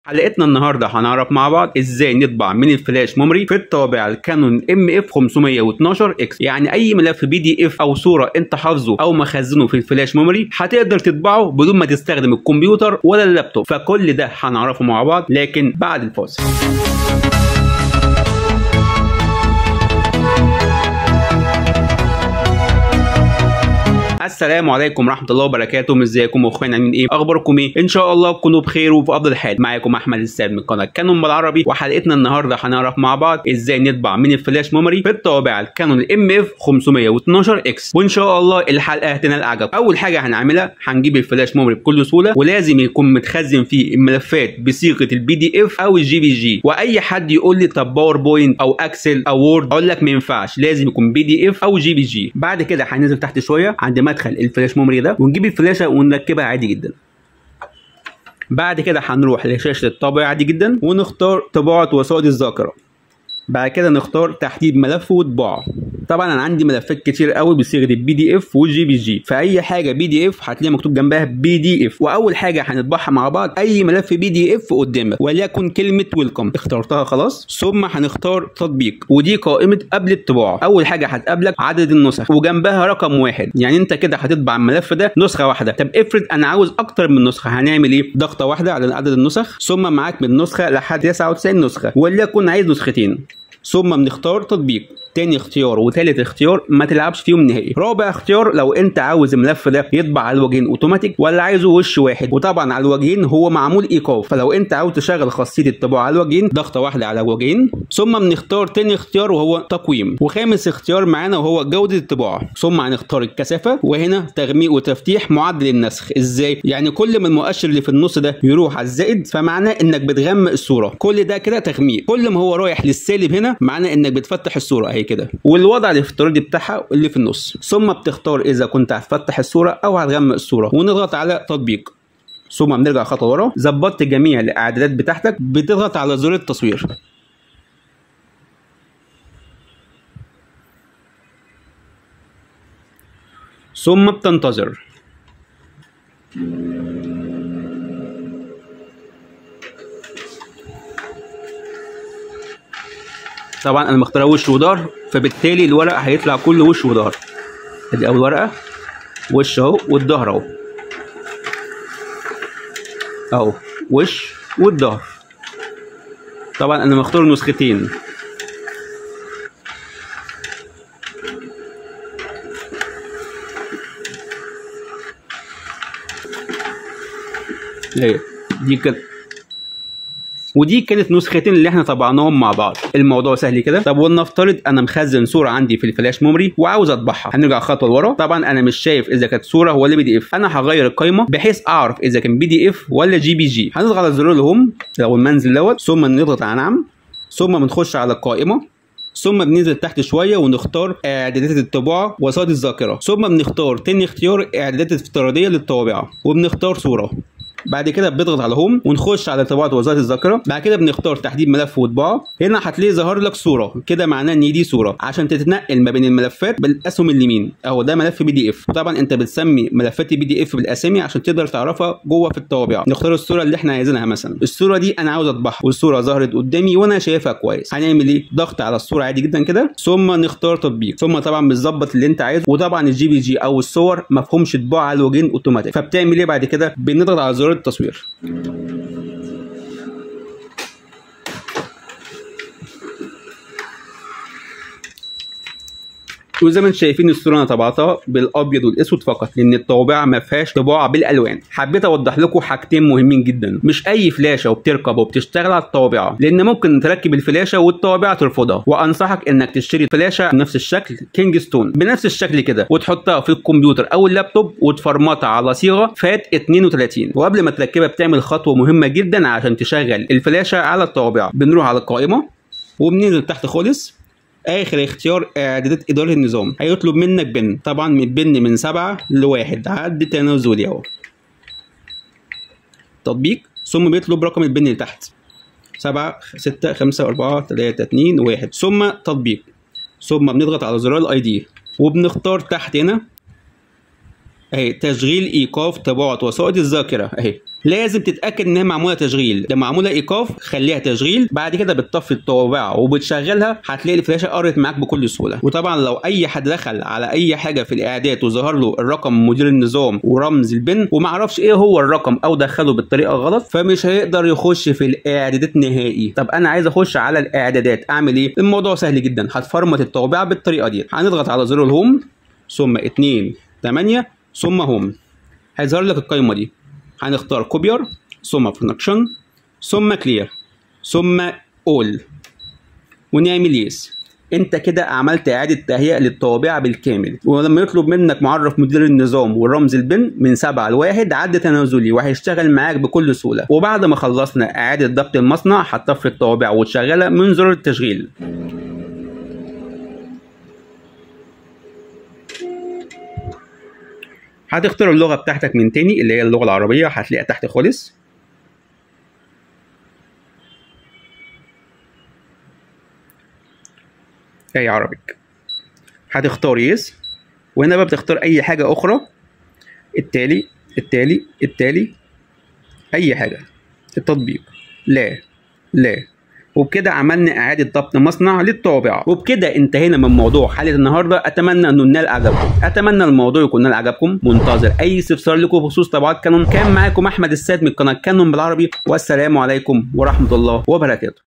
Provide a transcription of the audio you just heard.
حلقتنا النهارده هنعرف مع بعض ازاي نطبع من الفلاش ميموري في الطابع الكانون ام اف 512 اكس يعني اي ملف بي دي اف او صوره انت حافظه او مخزنه في الفلاش ميموري هتقدر تطبعه بدون ما تستخدم الكمبيوتر ولا اللابتوب فكل ده هنعرفه مع بعض لكن بعد الفاصل السلام عليكم ورحمه الله وبركاته ازيكم واخواننا عاملين ايه اخباركم ايه ان شاء الله تكونوا بخير وفي افضل حال معاكم احمد السيد من قناه كانون بالعربي وحلقتنا النهارده هنعرف مع بعض ازاي نطبع من الفلاش ميموري في الطابع الكانون ام اف 512 اكس وان شاء الله الحلقه هتنال اعجاب اول حاجه هنعملها هنجيب الفلاش ميموري بكل سهوله ولازم يكون متخزن فيه الملفات بصيغه البي دي اف او الجي بي جي واي حد يقول لي طب باوربوينت او اكسل او وورد اقول لك ما ينفعش لازم يكون بي دي اف او جي بي جي بعد كده هننزل تحت شويه عند مدخل الفلاش ميموري ده ونجيب الفلاشه ونركبها عادي جدا بعد كده هنروح لشاشه الطابع عادي جدا ونختار طباعه وسائط الذاكره بعد كده نختار تحديد ملف وطباعه طبعا انا عندي ملفات كتير قوي بصيغه البي دي اف والجي بي جي فاي حاجه بي دي اف هتلاقي مكتوب جنبها بي دي اف واول حاجه هنطبعها مع بعض اي ملف بي دي اف قدامك وليكن كلمه ويلكم اخترتها خلاص ثم هنختار تطبيق ودي قائمه قبل الطباعه اول حاجه هتقابلك عدد النسخ وجنبها رقم واحد يعني انت كده هتطبع الملف ده نسخه واحده طب افرض انا عاوز اكتر من نسخه هنعمل ايه ضغطه واحده على عدد النسخ ثم معاك من نسخه لحد 99 نسخه وليكن عايز نسختين ثم بنختار تطبيق تاني اختيار وتالت اختيار ما تلعبش فيهم نهائي رابع اختيار لو انت عاوز الملف ده يطبع على الوجهين اوتوماتيك ولا عايزه وش واحد وطبعا على الوجهين هو معمول ايقاف فلو انت عاوز تشغل خاصيه الطباعه على الوجهين ضغطه واحده على الوجهين ثم بنختار تاني اختيار وهو تقويم وخامس اختيار معانا وهو جوده الطباعه ثم هنختار الكثافه وهنا تغميق وتفتيح معدل النسخ ازاي يعني كل ما المؤشر اللي في النص ده يروح على الزائد فمعناه انك بتغمق الصوره كل ده كده تغميق كل ما هو رايح للسالب هنا معناه انك بتفتح الصوره اهي كده والوضع الافتراضي بتاعها اللي في النص ثم بتختار اذا كنت هتفتح الصوره او هتغمق الصوره ونضغط على تطبيق ثم بنرجع خطوه ورا ظبطت جميع الاعدادات بتاعتك بتضغط على زر التصوير ثم بتنتظر طبعا انا مختار وش وظهر فبالتالي الورق هيطلع كله وش وظهر ادي اول ورقه وش اهو والظهر اهو اهو وش والظهر طبعا انا مختار نسختين اهي دي كده ودي كانت نسختين اللي احنا طبعناهم مع بعض الموضوع سهل كده طب ولنفترض انا مخزن صوره عندي في الفلاش ميموري وعاوز اطبعها هنرجع خطوه لورا طبعا انا مش شايف اذا كانت صوره ولا بي دي اف انا هغير القائمه بحيث اعرف اذا كان بي دي اف ولا جي بي جي هنضغط على زرار الهوم لو المنزل دوت ثم نضغط على نعم ثم بنخش على القائمه ثم بننزل تحت شويه ونختار اعدادات الطباعه وسائط الذاكره ثم بنختار تاني اختيار اعدادات افتراضيه للطوابعه وبنختار صوره بعد كده بنضغط على هوم ونخش على طباعه وظائف الذاكره بعد كده بنختار تحديد ملف وطباعه هنا هتلاقي ظهر لك صوره كده معناه ان دي صوره عشان تتنقل ما بين الملفات بالاسهم اليمين اهو ده ملف بي دي اف طبعا انت بتسمي ملفات البي دي اف بالاسامي عشان تقدر تعرفها جوه في الطوابع نختار الصوره اللي احنا عايزينها مثلا الصوره دي انا عاوز اطبعها والصوره ظهرت قدامي وانا شايفها كويس هنعمل ايه ضغط على الصوره عادي جدا كده ثم نختار تطبيق ثم طبعا بتظبط اللي انت عايزه وطبعا الجي بي جي او الصور ما فيهمش طباعه على الوجهين اوتوماتيك فبتعمل ايه بعد كده بنضغط على زرار التصوير وزي ما انتم شايفين الصوره انا طبعتها بالابيض والاسود فقط لان الطابعه ما فيهاش طباعه بالالوان حبيت اوضح لكم حاجتين مهمين جدا مش اي فلاشه وبتركب وبتشتغل على الطابعه لان ممكن تركب الفلاشه والطابعه ترفضها وانصحك انك تشتري فلاشه بنفس الشكل كينجستون بنفس الشكل كده وتحطها في الكمبيوتر او اللابتوب وتفرمطها على صيغه فات 32 وقبل ما تركبها بتعمل خطوه مهمه جدا عشان تشغل الفلاشه على الطابعه بنروح على القائمه وبننزل تحت خالص اخر اختيار اعدادات اداره النظام هيطلب منك بن طبعا من بن من سبعة لواحد عد تنازلي اهو تطبيق ثم بيطلب رقم البن اللي تحت سبعة ستة خمسة أربعة تلاتة اتنين واحد ثم تطبيق ثم بنضغط على زرار الاي دي وبنختار تحت هنا اهي تشغيل ايقاف طباعة وسائط الذاكرة اهي لازم تتاكد انها معموله تشغيل ده معموله ايقاف خليها تشغيل بعد كده بتطفي الطوابع وبتشغلها هتلاقي الفلاشه قرت معاك بكل سهوله وطبعا لو اي حد دخل على اي حاجه في الاعداد وظهر له الرقم مدير النظام ورمز البن وما عرفش ايه هو الرقم او دخله بالطريقه غلط فمش هيقدر يخش في الاعدادات نهائي طب انا عايز اخش على الاعدادات اعمل ايه الموضوع سهل جدا هتفرمت الطوابع بالطريقه دي هنضغط على زر الهوم ثم 2 8 ثم هوم هيظهر لك القائمه دي هنختار كوبير ثم فانكشن ثم كلير ثم اول ونعمل يس انت كده عملت اعاده تهيئه للطوابع بالكامل ولما يطلب منك معرف مدير النظام والرمز البن من 7 ل 1 عد تنازلي وهيشتغل معاك بكل سهوله وبعد ما خلصنا اعاده ضبط المصنع هتطفي الطوابع وتشغلها من زر التشغيل هتختار اللغه بتاعتك من تاني اللي هي اللغه العربيه هتلاقيها تحت خالص اي عربيك هتختار يس وهنا بقى بتختار اي حاجه اخرى التالي التالي التالي اي حاجه التطبيق لا لا وبكده عملنا اعاده ضبط مصنع للطوابع وبكده انتهينا من موضوع حلقه النهارده اتمنى انه نال اعجابكم اتمنى الموضوع يكون نال اعجابكم منتظر اي استفسار لكم بخصوص طبعات كانون كان معاكم احمد السيد من قناه كانون بالعربي والسلام عليكم ورحمه الله وبركاته